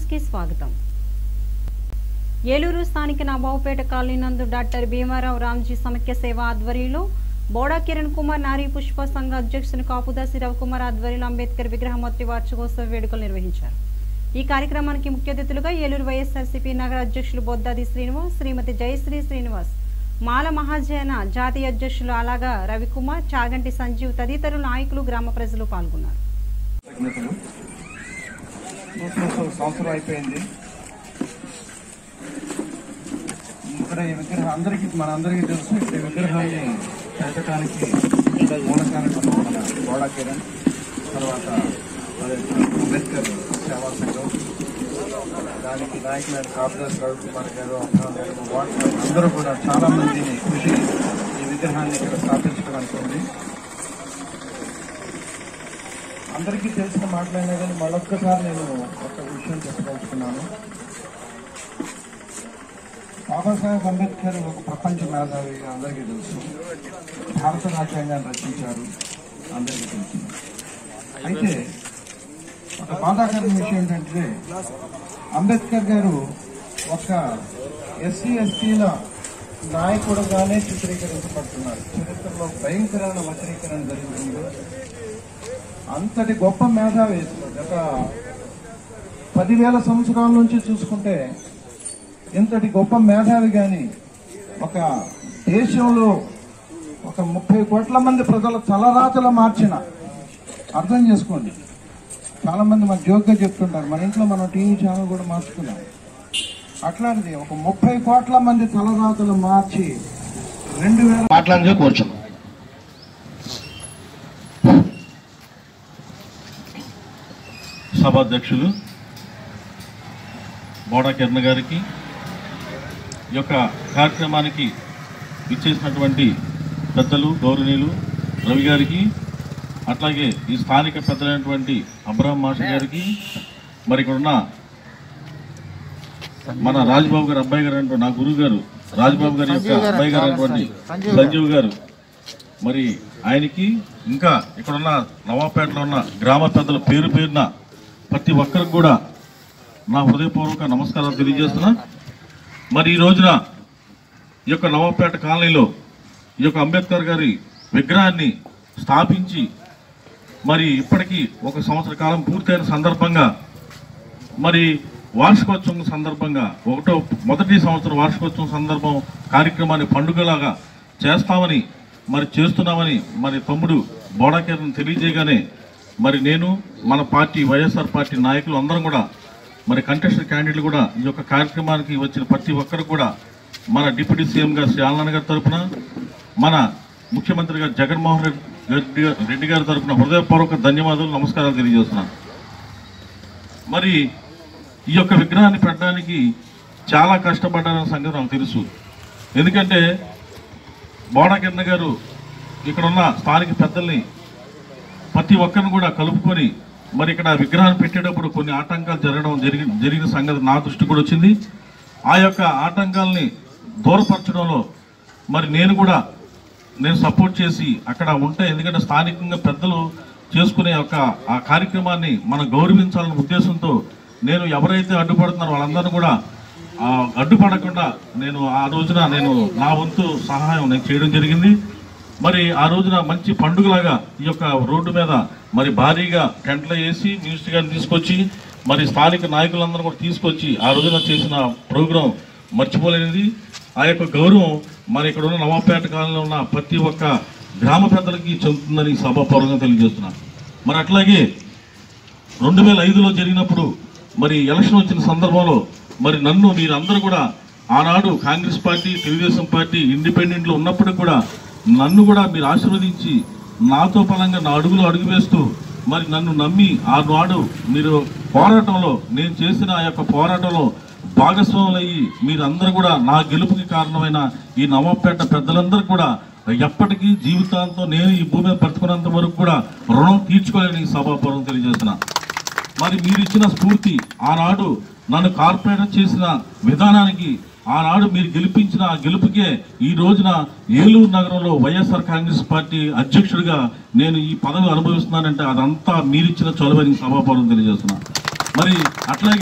కి స్వాగతం ఏలూరు స్థానిక నవాబుపేట కాలనీ నందు డాక్టర్ భీమారావు రామ్జీ సమైక్య సేవ ఆధ్వర్యంలో బోడా కిరణ్ కుమార్ నారీ పుష్ప సంఘ అధ్యక్షుని కాపుదాసి రవికుమార్ ఆధ్వర్యంలో అంబేద్కర్ విగ్రహమూర్తి వార్షికోత్సవ వేడుకలు నిర్వహించారు ఈ కార్యక్రమానికి ముఖ్య అతిథులుగా ఏలూరు వైఎస్ఆర్సీపీ నగర అధ్యక్షులు బొద్దాది శ్రీనివాస్ శ్రీమతి జయశ్రీ శ్రీనివాస్ మాల మహాజన జాతీయ అధ్యక్షులు అలాగా రవికుమార్ చాగంటి సంజీవ్ తదితరుల నాయకులు గ్రామ ప్రజలు పాల్గొన్నారు కృతజ్ఞతలు నూతనోత్సవ సంవత్సరం అయిపోయింది ఇక్కడ ఈ విగ్రహం అందరికీ మనందరికీ తెలుసు ఇక్కడ ఈ విగ్రహాన్ని పెట్టడానికి మూలకానికి మన గోడా కిరణ్ తర్వాత అదే అంబేద్కర్ సేవా సంఘం దానికి నాయకులైన కాపుదాస్ రవికుమార్ గారు అబ్రహం గారు వార్డ్ మెంబర్లు అందరూ కూడా చాలా మంది కృషి ఈ విగ్రహాన్ని ఇక్కడ స్థాపించడానికి ఉంది అందరికీ తెలిసిన మాటలైనా కానీ మరొక్కసారి నేను ఒక విషయం చెప్పదలుచుకున్నాను బాబాసాహెబ్ అంబేద్కర్ ఒక ప్రపంచ మేధావి అందరికీ తెలుసు భారత రాజ్యాంగాన్ని రచించారు అందరికీ తెలుసు అయితే ఒక బాధాకరమైన విషయం ఏంటంటే అంబేద్కర్ గారు ఒక ఎస్సీ ఎస్టీల నాయకుడుగానే చిత్రీకరించబడుతున్నారు చరిత్రలో భయంకరమైన వక్రీకరణ జరుగుతుంది అంతటి గొప్ప మేధావి గత పదివేల సంవత్సరాల నుంచి చూసుకుంటే ఇంతటి గొప్ప మేధావి గాని ఒక దేశంలో ఒక ముప్పై కోట్ల మంది ప్రజల తలరాతల మార్చిన అర్థం చేసుకోండి చాలా మంది మన జోక్గా చెప్తుంటారు మన ఇంట్లో మనం టీవీ ఛానల్ కూడా మార్చుకున్నాం అట్లాంటిది ఒక ముప్పై కోట్ల మంది తలరాతలు మార్చి రెండు వేల మాట్లాడితే కూర్చున్నాం సభాధ్యక్షులు బోడా కిరణ్ గారికి ఈ యొక్క కార్యక్రమానికి ఇచ్చేసినటువంటి పెద్దలు గౌరవనీయులు రవి గారికి అట్లాగే ఈ స్థానిక పెద్దలైనటువంటి అబ్రహం మాష గారికి మరి ఇక్కడ ఉన్న మన రాజ్బాబు గారు అబ్బాయి గారు అయినటువంటి నా గురువు గారు రాజ్బాబు గారి యొక్క అబ్బాయి గారు అయినటువంటి సంజీవ్ గారు మరి ఆయనకి ఇంకా ఇక్కడ ఉన్న నవాపేటలో ఉన్న గ్రామ పెద్దల పేరు పేరున ప్రతి ఒక్కరికి కూడా నా హృదయపూర్వక నమస్కారాలు తెలియజేస్తున్నా మరి ఈ రోజున ఈ యొక్క నవాపేట కాలనీలో ఈ యొక్క అంబేద్కర్ గారి విగ్రహాన్ని స్థాపించి మరి ఇప్పటికీ ఒక సంవత్సర కాలం పూర్తయిన సందర్భంగా మరి వార్షికోత్సవం సందర్భంగా ఒకటో మొదటి సంవత్సరం వార్షికోత్సవం సందర్భం కార్యక్రమాన్ని పండుగలాగా చేస్తామని మరి చేస్తున్నామని మరి తమ్ముడు బోడాకేరను తెలియజేయగానే మరి నేను మన పార్టీ వైఎస్ఆర్ పార్టీ నాయకులు అందరం కూడా మరి కంటెస్టెడ్ క్యాండిడేట్లు కూడా ఈ యొక్క కార్యక్రమానికి వచ్చిన ప్రతి ఒక్కరు కూడా మన డిప్యూటీ సీఎం గారు శ్రీ ఆలనారాయణ గారి తరపున మన ముఖ్యమంత్రి గారు జగన్మోహన్ రెడ్డి గారి- రెడ్డి గారి తరపున హృదయపూర్వక ధన్యవాదాలు నమస్కారాలు తెలియజేస్తున్నాను మరి ఈ యొక్క విగ్రహాన్ని పెట్టడానికి చాలా కష్టపడ్డారన్న సంగతి నాకు తెలుసు ఎందుకంటే బోడా కిరణ్ గారు ఇక్కడ ఉన్న స్థానిక పెద్దల్ని ప్రతి ఒక్కరిని కూడా కలుపుకొని మరి ఇక్కడ విగ్రహాన్ని పెట్టేటప్పుడు కొన్ని ఆటంకాలు జరగడం జరిగిన జరిగిన సంగతి నా దృష్టి కూడా వచ్చింది ఆ యొక్క ఆటంకాలని దూరపరచడంలో మరి నేను కూడా నేను సపోర్ట్ చేసి అక్కడ ఉంటే ఎందుకంటే స్థానికంగా పెద్దలు చేసుకునే యొక్క ఆ కార్యక్రమాన్ని మనం గౌరవించాలనే ఉద్దేశంతో నేను ఎవరైతే అడ్డుపడుతున్నారో వాళ్ళందరూ కూడా ఆ, అడ్డుపడకుండా నేను ఆ రోజున నేను నా వంతు సహాయం నేను చేయడం జరిగింది మరి ఆ రోజున మంచి పండుగలాగా ఈ యొక్క రోడ్డు మీద మరి భారీగా టెంట్లు వేసి మినిస్టర్ గారిని తీసుకొచ్చి మరి స్థానిక నాయకులందరూ కూడా తీసుకొచ్చి ఆ రోజున చేసిన ప్రోగ్రాం మర్చిపోలేనిది ఆ యొక్క గౌరవం మరి ఇక్కడ ఉన్న నవాపేట కాలంలో ఉన్న ప్రతి ఒక్క గ్రామ పెద్దలకి చెందుతుందని సభాపూర్వకంగా తెలియజేస్తున్నాను మరి అట్లాగే రెండు వేల ఐదులో జరిగినప్పుడు మరి ఎలక్షన్ వచ్చిన సందర్భంలో మరి నన్ను మీరందరూ కూడా ఆనాడు కాంగ్రెస్ పార్టీ తెలుగుదేశం పార్టీ ఇండిపెండెంట్లో ఉన్నప్పుడు కూడా నన్ను కూడా మీరు ఆశీర్వదించి నాతో పలంగా నా అడుగులో అడుగు వేస్తూ మరి నన్ను నమ్మి ఆనాడు మీరు పోరాటంలో నేను చేసిన ఆ యొక్క పోరాటంలో భాగస్వాములయ్యి మీరందరూ కూడా నా గెలుపుకి కారణమైన ఈ నవాపేట పెద్దలందరూ కూడా ఎప్పటికీ జీవితాంతం నేను ఈ భూమి మీద బ్రతుకున్నంత వరకు కూడా రుణం తీర్చుకోలేని సభాపూర్వం తెలియజేస్తున్నా మరి మీరు ఇచ్చిన స్ఫూర్తి ఆనాడు నన్ను కార్పొరేటర్ చేసిన విధానానికి ఆనాడు మీరు గెలిపించిన ఆ గెలుపుకే ఈ రోజున ఏలూరు నగరంలో వైఎస్ఆర్ కాంగ్రెస్ పార్టీ అధ్యక్షుడిగా నేను ఈ పదవి అనుభవిస్తున్నానంటే అదంతా మీరిచ్చిన చొలవని సభాపూర్వం తెలియజేస్తున్నా మరి అట్లాగే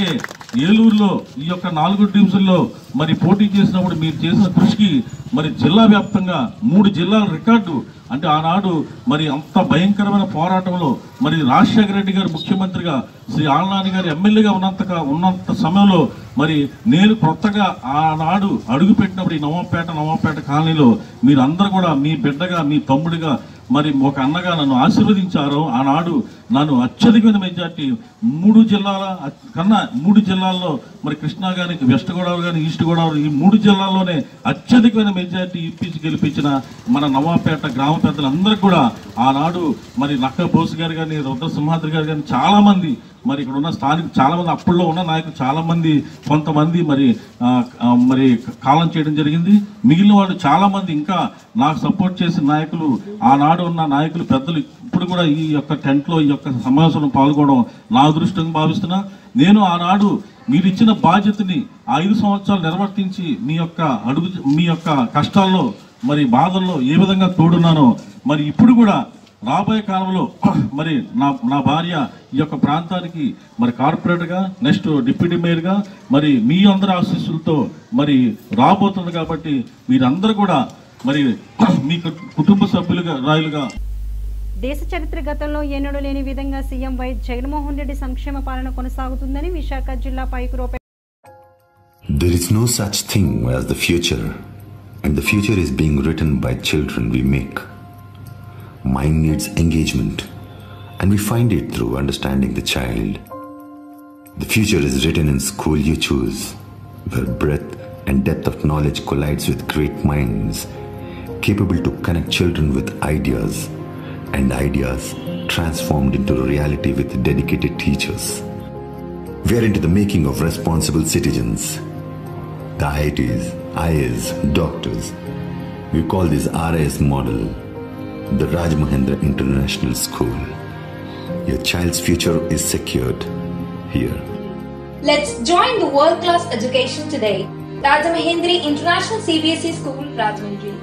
ఏలూరులో ఈ యొక్క నాలుగు టీమ్స్లో మరి పోటీ చేసినప్పుడు మీరు చేసిన కృషికి మరి జిల్లా వ్యాప్తంగా మూడు జిల్లాల రికార్డు అంటే ఆనాడు మరి అంత భయంకరమైన పోరాటంలో మరి రాజశేఖర రెడ్డి గారు ముఖ్యమంత్రిగా శ్రీ ఆళ్ళనాని గారు ఎమ్మెల్యేగా ఉన్నంత ఉన్నంత సమయంలో మరి నేను కొత్తగా ఆనాడు అడుగు పెట్టినప్పుడు ఈ నవాపేట నవాపేట కాలనీలో మీరందరూ కూడా మీ బిడ్డగా మీ తమ్ముడిగా మరి ఒక అన్నగా నన్ను ఆశీర్వదించారు ఆనాడు నన్ను అత్యధికమైన మెజార్టీ మూడు జిల్లాల కన్నా మూడు జిల్లాల్లో మరి కృష్ణా కానీ వెస్ట్ గోదావరి కానీ ఈస్ట్ గోదావరి ఈ మూడు జిల్లాల్లోనే అత్యధికమైన మెజార్టీ ఇప్పించి గెలిపించిన మన నవాపేట గ్రామ పెద్దలందరికీ కూడా ఆనాడు మరి నక్క బోస్ గారు కానీ రుద్ర సింహాద్రి గారు కానీ చాలా మంది మరి ఇక్కడ ఉన్న స్థానిక చాలా మంది అప్పుల్లో ఉన్న నాయకులు చాలా మంది కొంతమంది మరి ఆ, ఆ, మరి కాలం చేయడం జరిగింది మిగిలిన వాళ్ళు చాలా మంది ఇంకా నాకు సపోర్ట్ చేసిన నాయకులు ఆనాడు ఉన్న నాయకులు పెద్దలు ఇప్పుడు కూడా ఈ యొక్క టెంట్లో ఈ యొక్క సమావేశంలో పాల్గొనడం నా అదృష్టంగా భావిస్తున్నా నేను ఆనాడు మీరు ఇచ్చిన బాధ్యతని ఆ ఐదు సంవత్సరాలు నిర్వర్తించి మీ యొక్క అడుగు మీ యొక్క కష్టాల్లో మరి బాధల్లో ఏ విధంగా తోడున్నానో మరి ఇప్పుడు కూడా రాబోయే కాలంలో మరి నా నా భార్య ఈ యొక్క ప్రాంతానికి మరి కార్పొరేటర్గా నెక్స్ట్ డిప్యూటీ మేయర్గా మరి మీ అందరి ఆశీస్సులతో మరి రాబోతుంది కాబట్టి మీరందరూ కూడా మరి మీ కు- కుటుంబ సభ్యులుగా రాయులుగా దేశ చరిత్ర గతంలో ఎన్నడూ లేని విధంగా సీఎం వైఎస్ జగన్మోహన్ రెడ్డి సంక్షేమ పాలన కొనసాగుతుందని విశాఖ జిల్లా పైకురోపే There is no such thing as the future, and the future is being written by children we make. Mind needs engagement, and we find it through understanding the child. The future is written in school you choose, where breadth and depth of knowledge collides with great minds, capable to connect children with ideas, and ideas transformed into reality with dedicated teachers. We are into the making of responsible citizens. The IITs, IAs, doctors. We call this RIS model the Raj Mahendra International School. Your child's future is secured here. Let's join the world-class education today. Rajamahendri International CBSE School, Rajahmundry.